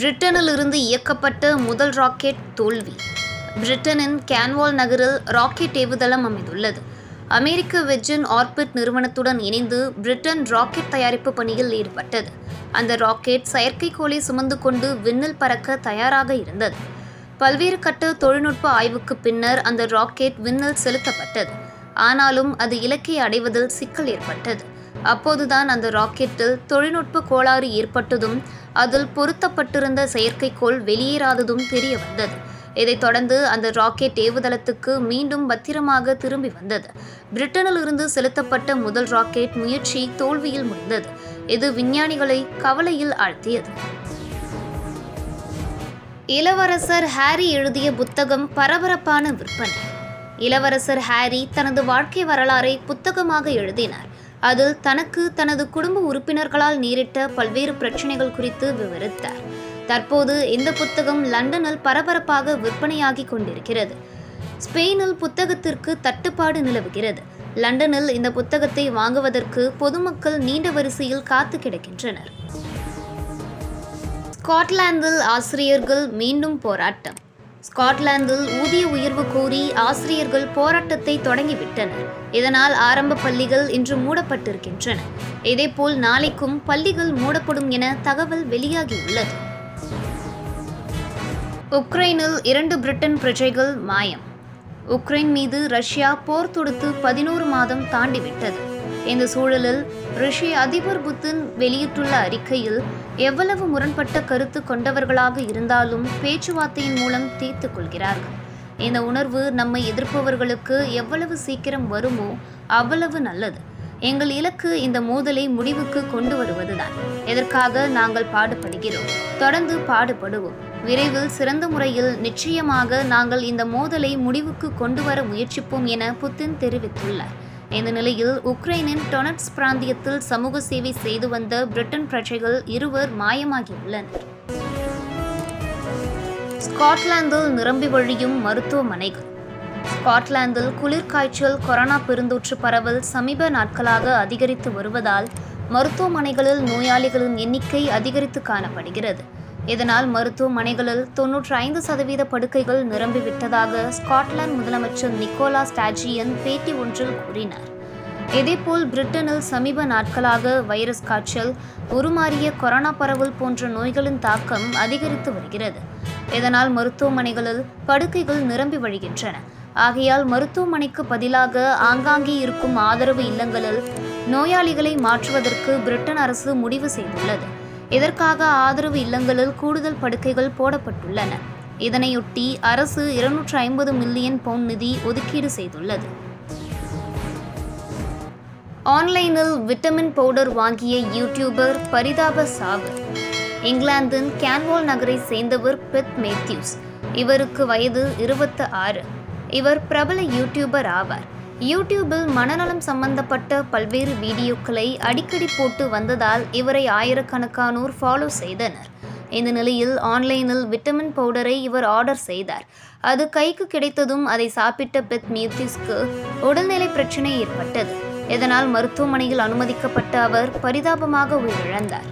பிரிட்டனில் இருந்து இயக்கப்பட்ட முதல் ராக்கெட் தோல்வி பிரிட்டனின் கேன்வால் நகரில் ராக்கெட் ஏவுதளம் அமைந்துள்ளது அமெரிக்க வெர்ஜின் ஆர்பிட் நிறுவனத்துடன் இணைந்து பிரிட்டன் ராக்கெட் தயாரிப்பு பணியில் ஈடுபட்டது அந்த ராக்கெட் செயற்கைக்கோளை சுமந்து கொண்டு விண்ணில் பறக்க தயாராக இருந்தது பல்வேறு கட்ட தொழில்நுட்ப ஆய்வுக்கு பின்னர் அந்த ராக்கெட் விண்ணில் செலுத்தப்பட்டது ஆனாலும் அது இலக்கை அடைவதில் சிக்கல் ஏற்பட்டது அப்போதுதான் அந்த ராக்கெட்டில் தொழில்நுட்ப கோளாறு ஏற்பட்டதும் அதில் பொருத்தப்பட்டிருந்த செயற்கைக்கோள் வெளியேறாததும் தெரிய வந்தது இதைத் தொடர்ந்து அந்த ராக்கெட் ஏவுதளத்துக்கு மீண்டும் பத்திரமாக திரும்பி வந்தது பிரிட்டனில் இருந்து செலுத்தப்பட்ட முதல் ராக்கெட் முயற்சி தோல்வியில் முடிந்தது இது விஞ்ஞானிகளை கவலையில் ஆழ்த்தியது இளவரசர் ஹாரி எழுதிய புத்தகம் பரபரப்பான விற்பனை இளவரசர் ஹாரி தனது வாழ்க்கை வரலாறை புத்தகமாக எழுதினார் அதில் தனக்கு தனது குடும்ப உறுப்பினர்களால் நேரிட்ட பல்வேறு பிரச்சனைகள் குறித்து விவரித்தார் தற்போது இந்த புத்தகம் லண்டனில் பரபரப்பாக விற்பனையாகி கொண்டிருக்கிறது ஸ்பெயினில் புத்தகத்திற்கு தட்டுப்பாடு நிலவுகிறது லண்டனில் இந்த புத்தகத்தை வாங்குவதற்கு பொதுமக்கள் நீண்ட வரிசையில் காத்து கிடக்கின்றனர் ஸ்காட்லாந்தில் ஆசிரியர்கள் மீண்டும் போராட்டம் ஸ்காட்லாந்தில் ஊதிய உயர்வு கோரி ஆசிரியர்கள் போராட்டத்தை தொடங்கிவிட்டனர் இதனால் ஆரம்ப பள்ளிகள் இன்று மூடப்பட்டிருக்கின்றன இதேபோல் நாளைக்கும் பள்ளிகள் மூடப்படும் என தகவல் வெளியாகியுள்ளது உக்ரைனில் இரண்டு பிரிட்டன் பிரஜைகள் மாயம் உக்ரைன் மீது ரஷ்யா போர் தொடுத்து பதினோரு மாதம் தாண்டிவிட்டது இந்த சூழலில் ரஷ்ய அதிபர் புத்தின் வெளியிட்டுள்ள அறிக்கையில் எவ்வளவு முரண்பட்ட கருத்து கொண்டவர்களாக இருந்தாலும் பேச்சுவார்த்தையின் மூலம் தீர்த்துக் கொள்கிறார்கள் இந்த உணர்வு நம்மை எதிர்ப்பவர்களுக்கு எவ்வளவு சீக்கிரம் வருமோ அவ்வளவு நல்லது எங்கள் இலக்கு இந்த மோதலை முடிவுக்கு கொண்டு வருவதுதான் இதற்காக நாங்கள் பாடுபடுகிறோம் தொடர்ந்து பாடுபடுவோம் விரைவில் சிறந்த முறையில் நிச்சயமாக நாங்கள் இந்த மோதலை முடிவுக்கு கொண்டு வர முயற்சிப்போம் என புத்தின் தெரிவித்துள்ளார் இந்த நிலையில் உக்ரைனின் டொனட்ஸ் பிராந்தியத்தில் சமூக சேவை செய்து வந்த பிரிட்டன் பிரஜைகள் இருவர் மாயமாகியுள்ளனர் ஸ்காட்லாந்தில் நிரம்பி வழியும் மருத்துவமனைகள் ஸ்காட்லாந்தில் குளிர்காய்ச்சல் கொரோனா பெருந்தொற்று பரவல் சமீப நாட்களாக அதிகரித்து வருவதால் மருத்துவமனைகளில் நோயாளிகளின் எண்ணிக்கை அதிகரித்து காணப்படுகிறது இதனால் மருத்துவமனைகளில் தொன்னூற்றி ஐந்து சதவீத படுக்கைகள் நிரம்பிவிட்டதாக ஸ்காட்லாந்து முதலமைச்சர் நிக்கோலா ஸ்டாஜியன் பேட்டி ஒன்றில் கூறினார் இதேபோல் பிரிட்டனில் சமீப நாட்களாக வைரஸ் காய்ச்சல் உருமாறிய கொரோனா பரவல் போன்ற நோய்களின் தாக்கம் அதிகரித்து வருகிறது இதனால் மருத்துவமனைகளில் படுக்கைகள் நிரம்பி வழிகின்றன ஆகையால் மருத்துவமனைக்கு பதிலாக ஆங்காங்கே இருக்கும் ஆதரவு இல்லங்களில் நோயாளிகளை மாற்றுவதற்கு பிரிட்டன் அரசு முடிவு செய்துள்ளது இதற்காக ஆதரவு இல்லங்களில் கூடுதல் படுக்கைகள் போடப்பட்டுள்ளன இதனையொட்டி அரசு இருநூற்று ஐம்பது மில்லியன் பவுண்ட் நிதி ஒதுக்கீடு செய்துள்ளது ஆன்லைனில் விட்டமின் பவுடர் வாங்கிய யூடியூபர் பரிதாப சாவு இங்கிலாந்தின் கேன்வால் நகரை சேர்ந்தவர் பெத் மேத்யூஸ் இவருக்கு வயது இருபத்து ஆறு இவர் பிரபல யூடியூபர் ஆவார் யூடியூபில் மனநலம் சம்பந்தப்பட்ட பல்வேறு வீடியோக்களை அடிக்கடி போட்டு வந்ததால் இவரை ஆயிரக்கணக்கானோர் ஃபாலோ செய்தனர் இந்த நிலையில் ஆன்லைனில் விட்டமின் பவுடரை இவர் ஆர்டர் செய்தார் அது கைக்கு கிடைத்ததும் அதை சாப்பிட்ட பெத் மியூத்திஸ்க்கு உடல்நிலை பிரச்சனை ஏற்பட்டது இதனால் மருத்துவமனையில் அனுமதிக்கப்பட்ட அவர் பரிதாபமாக உயிரிழந்தார்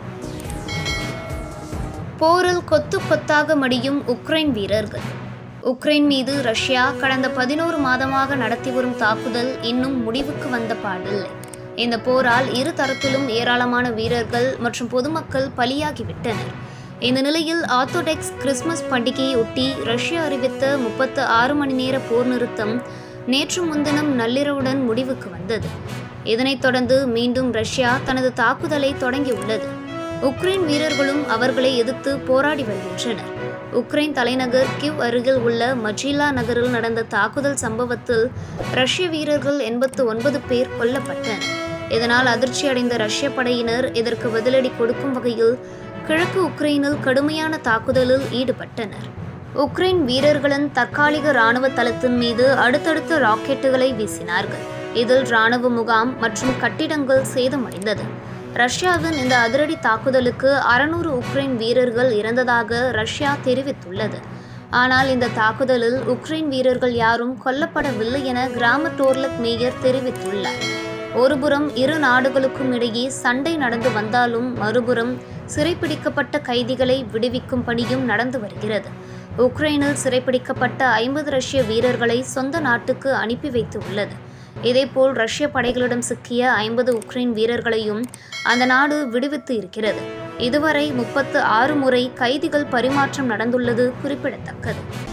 போரில் கொத்து கொத்தாக மடியும் உக்ரைன் வீரர்கள் உக்ரைன் மீது ரஷ்யா கடந்த பதினோரு மாதமாக நடத்தி வரும் தாக்குதல் இன்னும் முடிவுக்கு வந்த பாடில்லை இந்த போரால் இரு தரப்பிலும் ஏராளமான வீரர்கள் மற்றும் பொதுமக்கள் பலியாகிவிட்டனர் இந்த நிலையில் ஆர்த்தோடெக்ஸ் கிறிஸ்துமஸ் பண்டிகையை ஒட்டி ரஷ்யா அறிவித்த முப்பத்து ஆறு மணி நேர போர் நிறுத்தம் நேற்று முன்தினம் நள்ளிரவுடன் முடிவுக்கு வந்தது இதனைத் தொடர்ந்து மீண்டும் ரஷ்யா தனது தாக்குதலை தொடங்கியுள்ளது உக்ரைன் வீரர்களும் அவர்களை எதிர்த்து போராடி வருகின்றனர் உக்ரைன் தலைநகர் கிவ் அருகில் உள்ள மஜிலா நகரில் நடந்த தாக்குதல் சம்பவத்தில் ரஷ்ய வீரர்கள் எண்பத்து ஒன்பது பேர் கொல்லப்பட்டனர் இதனால் அதிர்ச்சி அடைந்த ரஷ்ய படையினர் இதற்கு பதிலடி கொடுக்கும் வகையில் கிழக்கு உக்ரைனில் கடுமையான தாக்குதலில் ஈடுபட்டனர் உக்ரைன் வீரர்களின் தற்காலிக இராணுவ தளத்தின் மீது அடுத்தடுத்த ராக்கெட்டுகளை வீசினார்கள் இதில் இராணுவ முகாம் மற்றும் கட்டிடங்கள் சேதமடைந்தது ரஷ்யாவின் இந்த அதிரடி தாக்குதலுக்கு அறுநூறு உக்ரைன் வீரர்கள் இறந்ததாக ரஷ்யா தெரிவித்துள்ளது ஆனால் இந்த தாக்குதலில் உக்ரைன் வீரர்கள் யாரும் கொல்லப்படவில்லை என கிராம டோர்லக் மேயர் தெரிவித்துள்ளார் ஒருபுறம் இரு நாடுகளுக்கும் இடையே சண்டை நடந்து வந்தாலும் மறுபுறம் சிறைப்பிடிக்கப்பட்ட கைதிகளை விடுவிக்கும் பணியும் நடந்து வருகிறது உக்ரைனில் சிறைப்பிடிக்கப்பட்ட ஐம்பது ரஷ்ய வீரர்களை சொந்த நாட்டுக்கு அனுப்பி வைத்து உள்ளது இதேபோல் ரஷ்ய படைகளிடம் சிக்கிய ஐம்பது உக்ரைன் வீரர்களையும் அந்த நாடு விடுவித்து இருக்கிறது இதுவரை முப்பத்து ஆறு முறை கைதிகள் பரிமாற்றம் நடந்துள்ளது குறிப்பிடத்தக்கது